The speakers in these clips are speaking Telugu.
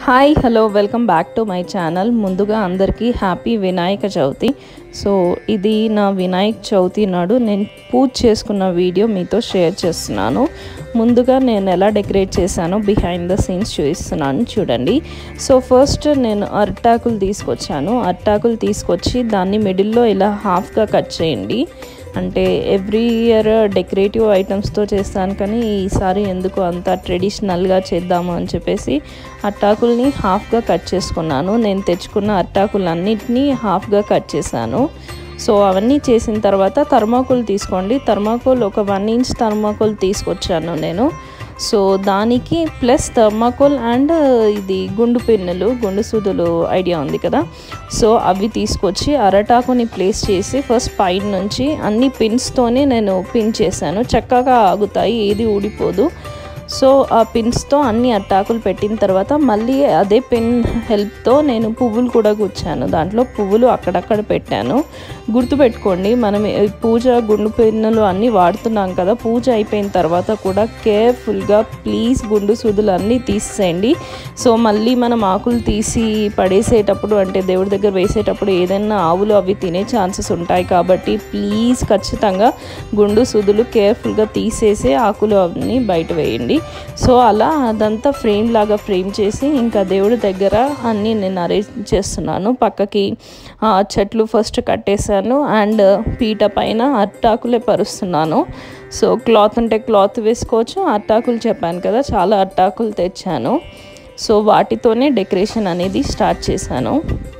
hi hello welcome back to my channel ముందుగా అందరికీ హ్యాపీ వినాయక చవితి సో ఇది నా వినాయక చవితి నాడు నేను పూజ చేసుకున్న వీడియో మీతో షేర్ చేస్తున్నాను ముందుగా నేను ఎలా డెకరేట్ చేశానో బిహైండ్ ద సీన్స్ చూపిస్తున్నాను చూడండి సో ఫస్ట్ నేను అరిటాకులు తీసుకొచ్చాను అరిటాకులు తీసుకొచ్చి దాన్ని మిడిల్లో ఇలా హాఫ్గా కట్ చేయండి అంటే ఎవ్రీ ఇయర్ డెకరేటివ్ ఐటమ్స్తో చేస్తాను కానీ ఈసారి ఎందుకు అంత ట్రెడిషనల్గా చేద్దాము అని చెప్పేసి అట్టాకుల్ని హాఫ్గా కట్ చేసుకున్నాను నేను తెచ్చుకున్న అట్టాకులన్నిటినీ హాఫ్గా కట్ చేశాను సో అవన్నీ చేసిన తర్వాత థర్మాకోల్ తీసుకోండి థర్మాకోల్ ఒక వన్ ఇంచ్ థర్మాకోల్ తీసుకొచ్చాను నేను సో దానికి ప్లస్ థర్మాకోల్ అండ్ ఇది గుండు పిన్నులు గుండు సూదులు ఐడియా ఉంది కదా సో అవి తీసుకొచ్చి అరటాకుని ప్లేస్ చేసి ఫస్ట్ పైన నుంచి అన్ని పిన్స్తోనే నేను పిన్ చేశాను చక్కగా ఆగుతాయి ఏది ఊడిపోదు సో ఆ పిన్స్తో అన్ని అట్టాకులు పెట్టిన తర్వాత మళ్ళీ అదే పిన్ హెల్ప్తో నేను పువ్వులు కూడా గుచ్చాను దాంట్లో పువ్వులు అక్కడక్కడ పెట్టాను గుర్తుపెట్టుకోండి మనం ఈ పూజ గుండు పిన్నులు అన్నీ వాడుతున్నాం కదా పూజ అయిపోయిన తర్వాత కూడా కేర్ఫుల్గా ప్లీజ్ గుండు సూదులు అన్నీ తీసేయండి సో మళ్ళీ మనం ఆకులు తీసి పడేసేటప్పుడు అంటే దేవుడి దగ్గర వేసేటప్పుడు ఏదైనా ఆవులు అవి తినే ఛాన్సెస్ ఉంటాయి కాబట్టి ప్లీజ్ ఖచ్చితంగా గుండు సూదులు కేర్ఫుల్గా తీసేసి ఆకులు అవన్నీ బయట వేయండి సో అలా అదంతా ఫ్రేమ్ లాగా ఫ్రేమ్ చేసి ఇంకా దేవుడి దగ్గర అన్నీ నేను అరేంజ్ చేస్తున్నాను పక్కకి చెట్లు ఫస్ట్ కట్టేశాను అండ్ పీట పైన అట్టాకులే పరుస్తున్నాను సో క్లాత్ ఉంటే క్లాత్ వేసుకోవచ్చు అట్టాకులు చెప్పాను కదా చాలా అట్టాకులు తెచ్చాను సో వాటితోనే డెకరేషన్ అనేది స్టార్ట్ చేశాను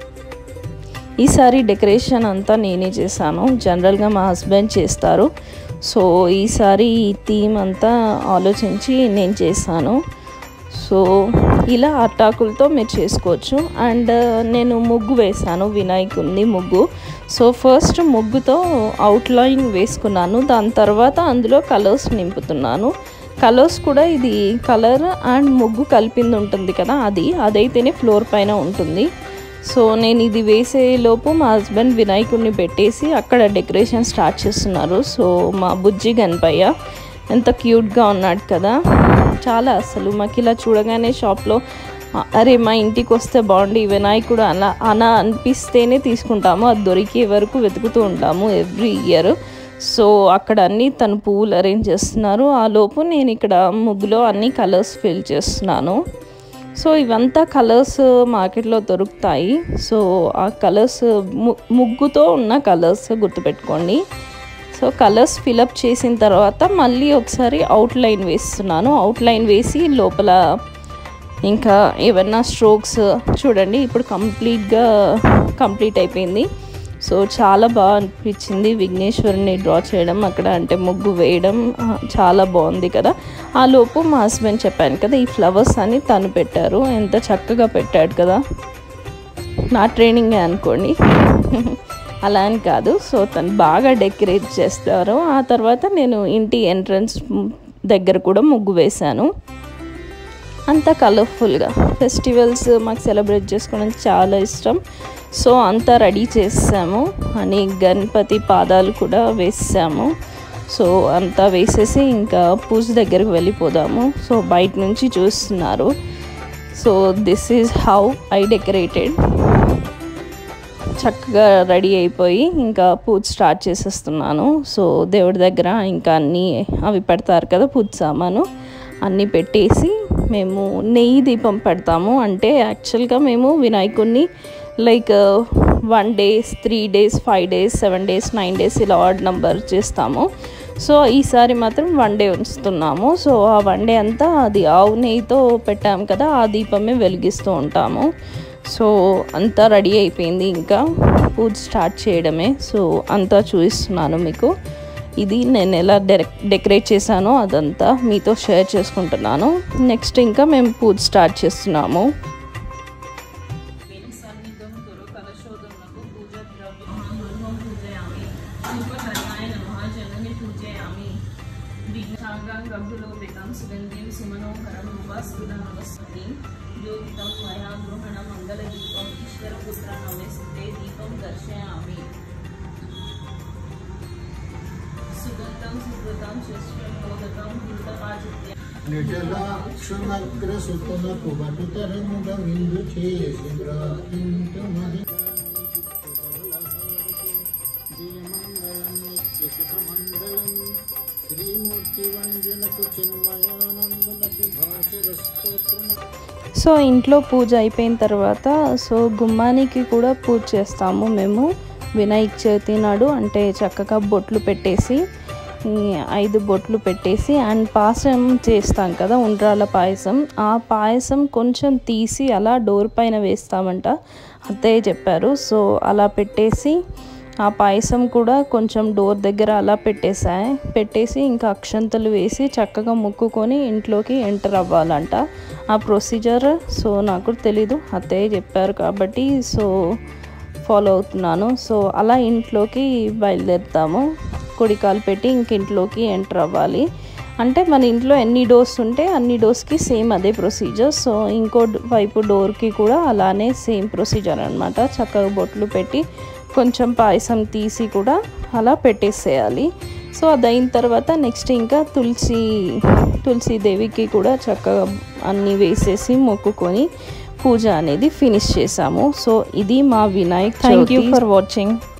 ఈసారి డెకరేషన్ అంతా నేనే చేశాను జనరల్గా మా హస్బెండ్ చేస్తారు సో ఈసారి ఈ థీమ్ అంతా ఆలోచించి నేను చేశాను సో ఇలా అట్టాకులతో మీరు చేసుకోవచ్చు అండ్ నేను ముగ్గు వేశాను వినాయకుని ముగ్గు సో ఫస్ట్ ముగ్గుతో అవుట్లైన్ వేసుకున్నాను దాని తర్వాత అందులో కలర్స్ నింపుతున్నాను కలర్స్ కూడా ఇది కలర్ అండ్ ముగ్గు కలిపింది ఉంటుంది కదా అది అదైతేనే ఫ్లోర్ పైన ఉంటుంది సో నేను ఇది వేసే లోపు మా హస్బెండ్ వినాయకుడిని పెట్టేసి అక్కడ డెకరేషన్ స్టార్ట్ చేస్తున్నారు సో మా బుజ్జి గణపయ్య ఎంత క్యూట్గా ఉన్నాడు కదా చాలా అసలు మాకు ఇలా చూడగానే షాప్లో అరే మా ఇంటికి వస్తే బాగుండి వినాయకుడు అలా అలా అనిపిస్తేనే తీసుకుంటాము అది దొరికే వరకు వెతుకుతూ ఉంటాము ఎవ్రీ ఇయర్ సో అక్కడ అన్నీ తను పువ్వులు అరేంజ్ చేస్తున్నారు ఆ లోపు నేను ఇక్కడ ముగ్గులో అన్ని కలర్స్ ఫిల్ చేస్తున్నాను సో ఇవంతా కలర్స్ మార్కెట్లో దొరుకుతాయి సో ఆ కలర్స్ ముగ్గుతో ఉన్న కలర్స్ గుర్తుపెట్టుకోండి సో కలర్స్ ఫిలప్ చేసిన తర్వాత మళ్ళీ ఒకసారి అవుట్లైన్ వేస్తున్నాను అవుట్లైన్ వేసి లోపల ఇంకా ఏమన్నా స్ట్రోక్స్ చూడండి ఇప్పుడు కంప్లీట్గా కంప్లీట్ అయిపోయింది సో చాలా బాగా అనిపించింది విఘ్నేశ్వరుని డ్రా చేయడం అక్కడ అంటే ముగ్గు వేయడం చాలా బాగుంది కదా ఆ లోపు మా హస్బెండ్ చెప్పాను కదా ఈ ఫ్లవర్స్ అని తను పెట్టారు ఎంత చక్కగా పెట్టాడు కదా నా ట్రైనింగే అనుకోండి అలా అని కాదు సో తను బాగా డెకరేట్ చేస్తారు ఆ తర్వాత నేను ఇంటి ఎంట్రన్స్ దగ్గర కూడా ముగ్గు వేశాను అంతా కలర్ఫుల్గా ఫెస్టివల్స్ మాకు సెలబ్రేట్ చేసుకోవడం చాలా ఇష్టం సో అంతా రెడీ చేసాము అని గణపతి పాదాలు కూడా వేసాము సో అంతా వేసేసి ఇంకా పూజ దగ్గరికి వెళ్ళిపోదాము సో బయట నుంచి చూస్తున్నారు so this is how I decorated చక్కగా రెడీ అయిపోయి ఇంకా పూజ స్టార్ట్ చేసేస్తున్నాను సో దేవుడి దగ్గర ఇంకా అన్నీ అవి పెడతారు కదా పూజ సామాను అన్నీ పెట్టేసి మేము నెయ్యి దీపం పెడతాము అంటే యాక్చువల్గా మేము వినాయకుడిని like one days three days five days seven days nine days ఇలా ఆర్డ్ నెంబర్ చేస్తాము సో ఈసారి మాత్రం వన్ డే ఉంచుతున్నాము సో ఆ వన్ డే అంతా అది ఆవు నెయ్యితో పెట్టాము కదా ఆ దీపమే వెలిగిస్తూ ఉంటాము సో అంతా రెడీ అయిపోయింది ఇంకా పూజ స్టార్ట్ చేయడమే సో అంతా చూపిస్తున్నాను మీకు ఇది నేను ఎలా డెకరేట్ చేశానో అదంతా మీతో షేర్ చేసుకుంటున్నాను నెక్స్ట్ ఇంకా మేము పూజ స్టార్ట్ చేస్తున్నాము సుమనోహరం ఉపాస్కృతమవస్మతి యోగితం మయా గృహణ మంగళదీపం ఈశ్వరపుత్ర నమస్తే దీపం దర్శయామి సుగంధం సుకృతం శస్త్రం మోదకం హృతపాచిత్య నిటలాక్షునగ్రసుతునకు బటుతరంగమిందు చేసి ప్రార్థింతుమది జయమంగళం నిత్య శుభమంగళం శ్రీమూర్తి వంజనకు చిన్మయానందునకు భాసుర స్తోత్రము సో ఇంట్లో పూజ అయిపోయిన తర్వాత సో గుమ్మానికి కూడా పూజ చేస్తాము మేము వినాయక చవితి నాడు అంటే చక్కగా బొట్లు పెట్టేసి ఈ ఐదు బొట్లు పెట్టేసి అండ్ పాయసం చేస్తాం కదా ఉండ్రాల పాయసం ఆ పాయసం కొంచెం తీసి అలా డోర్ పైన వేస్తామంట అత్తయ్య చెప్పారు సో అలా పెట్టేసి ఆ పాయసం కూడా కొంచెం డోర్ దగ్గర అలా పెట్టేసాయి పెట్టేసి ఇంకా అక్షంతలు వేసి చక్కగా ముక్కుకొని ఇంట్లోకి ఎంటర్ అవ్వాలంట ఆ ప్రొసీజర్ సో నాకు తెలీదు అత్తయ్య చెప్పారు కాబట్టి సో ఫాలో అవుతున్నాను సో అలా ఇంట్లోకి బయలుదేరుతాము కుడికాలు పెట్టి ఇంక ఇంట్లోకి ఎంటర్ అవ్వాలి అంటే మన ఇంట్లో ఎన్ని డోర్స్ ఉంటే అన్ని డోర్స్కి సేమ్ అదే ప్రొసీజర్ సో ఇంకో వైపు డోర్కి కూడా అలానే సేమ్ ప్రొసీజర్ అనమాట చక్కగా బొట్లు పెట్టి కొంచెం పాయసం తీసి కూడా అలా పెట్టేసేయాలి సో అది అయిన తర్వాత నెక్స్ట్ ఇంకా తులసి తులసీదేవికి కూడా చక్కగా అన్నీ వేసేసి మొక్కుకొని పూజ అనేది ఫినిష్ చేసాము సో ఇది మా Vinayak thank you for watching